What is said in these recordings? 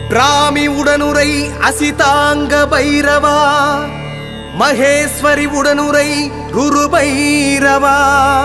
பிராமி உடனுரை அசிதாங்க பைரவா மகேஸ்வரி உடனுரை குரு பைரவா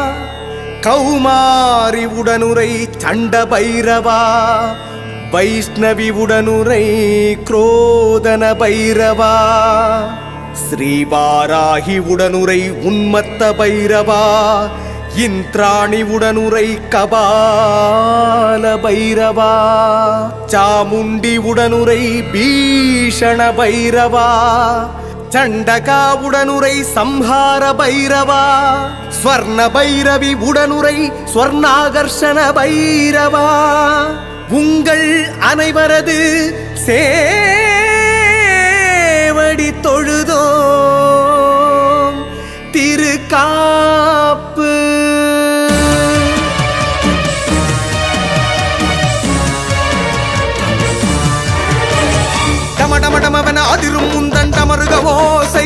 கௌமாரி உடனுரை சண்ட பைரவா வைஷ்ணவி உடனுரை குரோதன பைரவா ஸ்ரீவாராகி உடனுரை உன்மத்த பைரவா இந்திராணி உடனுரை கபால பைரவா சாமுண்டி உடனுரை பீஷண பைரவா சண்டகா உடனுரை சம்ஹார பைரவா ஸ்வர்ண பைரவி உடனுரை ஸ்வர்ணாகர்ஷண பைரவா உங்கள் அனைவரது சேவடி தொழுதோம் திருக்காப்பு டமடமடமவன அதிரும் முந்தன் டமருக ஓசை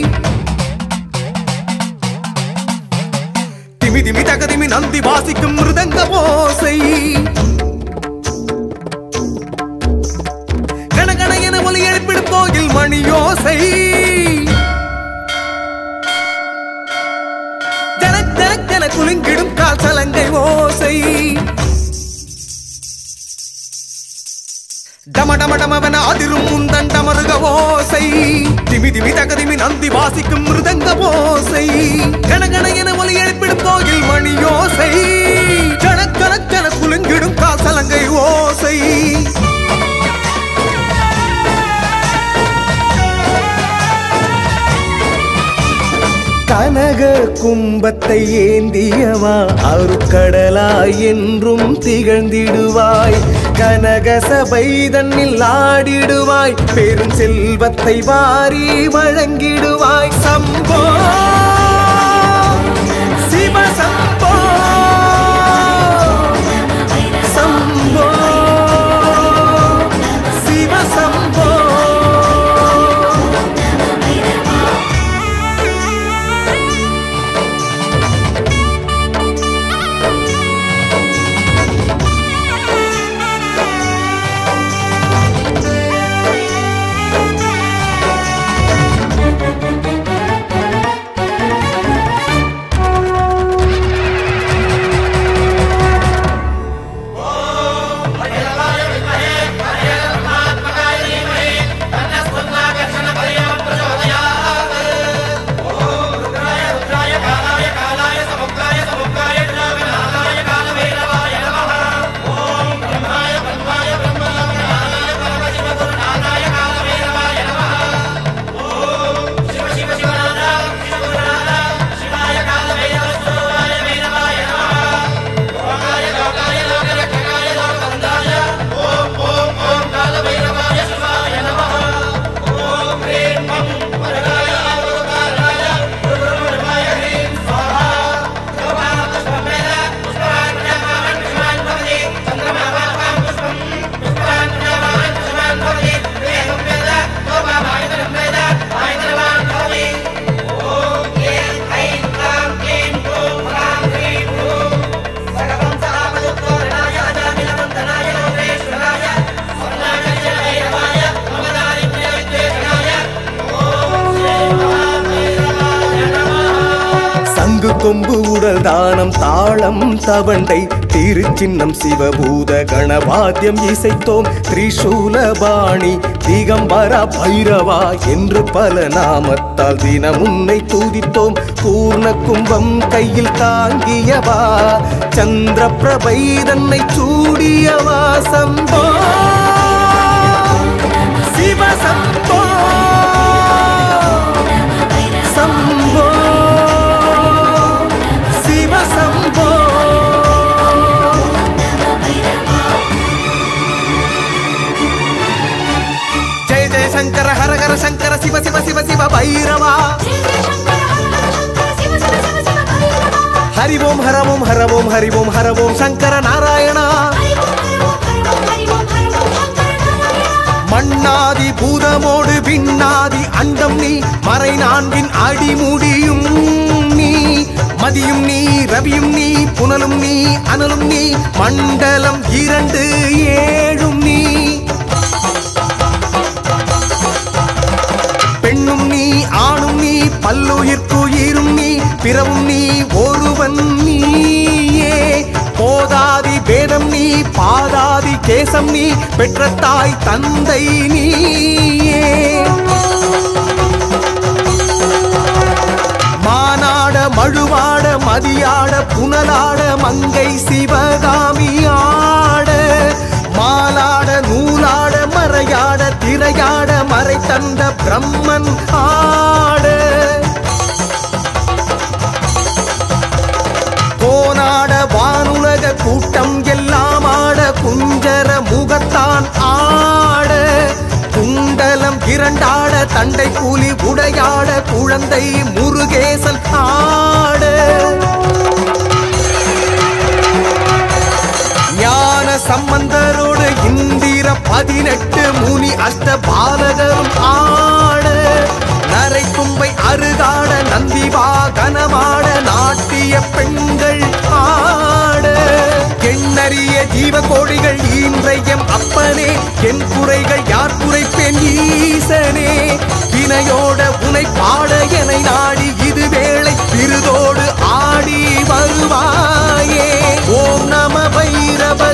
திமி திமி தகதிமி நந்தி வாசிக்கும் மிருதங்க ஓசை கணகண என ஒலி எழுப்பிடும் கோயில் மணியோசை ஜனக் ஜனக் என குலுங்கிடும் கால் சலங்கை ஓசை டம டம டமவன அதிரும் முந்தன் டமருக ஓசை திமி திமி தகதிமி நந்தி வாசிக்கும் மிருதங்க ஓசை கணகண என ஒலி எழுப்பிடும் கோயில் மணியோசை ஜனக் ஜனக் என குலுங்கிடும் கால் சலங்கை ஓசை கனக கும்பத்தை ஏந்தியவா அருக்கடலாய் என்றும் திகழ்ந்திடுவாய் கனக சபை தன்னில் ஆடிடுவாய் பெரும் செல்வத்தை வாரி வழங்கிடுவாய் சம்போ சிவ சம்போ சம்போ சிவ சம்போ சங்கு கொம்பு உடல் தானம் தாளம் தவண்டை திருச்சின்னம் சிவபூத கணவாத்தியம் இசைத்தோம் திரிசூலபாணி திகம்பர பைரவா என்று பல நாமத்தால் தினம் உன்னை தூதித்தோம் பூர்ண கும்பம் கையில் தாங்கியவா சந்திர பிரபை தன்னை சூடியவா சம்போ சிவ சம்போ சம்போ சிவ சம்போ ஜெய ஜெய சங்கர ஹர ஹர சங்கர சிவ சிவ சிவ சிவ பைரவா ஹரி ஓம் ஹர ஓம் ஹர ஓம் ஹரி ஓம் ஹர ஓம் சங்கர நாராயணா மண்ணாதி பூதமோடு விண்ணாதி அண்டம் நீ மறை நான்கின் அடிமுடியும் நீ மதியும் நீ ரவியும் நீ புனலும் நீ அனலும் நீ மண்டலம் இரண்டு ஏழும் நீ பல்லுயிர்க்குயிரும் நீ பிறவும் நீ ஒருவன் நீயே போதாதி வேதம் நீ பாதாதி கேசம் நீ பெற்ற தாய் தந்தை நீயே மானாட மழுவாட மதியாட புனலாட மங்கை சிவகாமி ஆட மாலாட நூலாட மறையாட திரையாட மறை தந்த பிரம்மன் ஆட கோனாட வானுலக கூட்டம் எல்லாம் ஆட குஞ்சர முகத்தான் ஆட குண்டலம் இரண்டாட தண்டை கூலி உடையாட குழந்தை முருகேசன் ஆட ஞான சம்பந்தரோடு இந்திர பதினெட்டு முனி அஷ்ட பாலகரும் ஆட நரை கும்பை அருகாட நந்தி வாகனமாட நாட்டிய பெண்கள் ஆட எண்ணறிய ஜீவ கோழிகள் ஈன்றையம் அப்பனே என் குறைகள் யார் குறைப்பேன் ஈசனே வினையோட உனை பாட எனை நாடி இது வேளை திருதோடு ஆடி வருவாயே ஓம் நம பைரவ